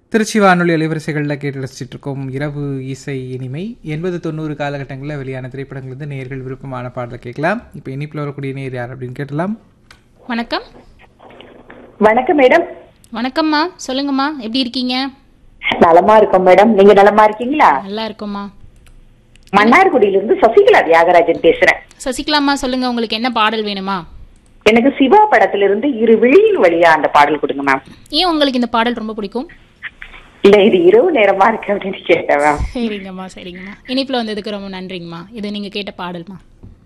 திருச்சி வானொலி அலைவரிசைகளில் கேட்டு ரசிச்சிட்டு இருக்கோம் இரவு இசை இனிமை எண்பது தொண்ணூறு காலகட்டங்களில் வெளியான திரைப்படங்கள்லேருந்து நேர்கள் விருப்பமான பாடலை கேட்கலாம் இப்போ இனிப்பில் வரக்கூடிய நேர் யார் அப்படின்னு கேட்டலாம் வணக்கம் வணக்கம் மேடம் வணக்கம்மா சொல்லுங்கம்மா எப்படி இருக்கீங்க நலமா இருக்கோம் மேடம் நீங்க நலமா இருக்கீங்களா நல்லா இருக்கோம்மா மன்னார்குடியிலிருந்து சசிகலா தியாகராஜன் பேசுறேன் சசிகலாம்மா சொல்லுங்க உங்களுக்கு என்ன பாடல் வேணுமா எனக்கு சிவா படத்திலிருந்து இரு விழியின் வழியா அந்த பாடல் கொடுங்க மேம் ஏன் உங்களுக்கு இந்த பாடல் ரொம்ப பிடிக்கும் இல்ல இது இரவு நேரமா இருக்கு அப்படின்னு கேட்டேன் மேம் சரிங்கம்மா சரிங்கம்மா இனிப்பில் வந்ததுக்கு ரொம்ப நன்றிங்கம்மா இது நீங்கள் கேட்ட பாடல்மா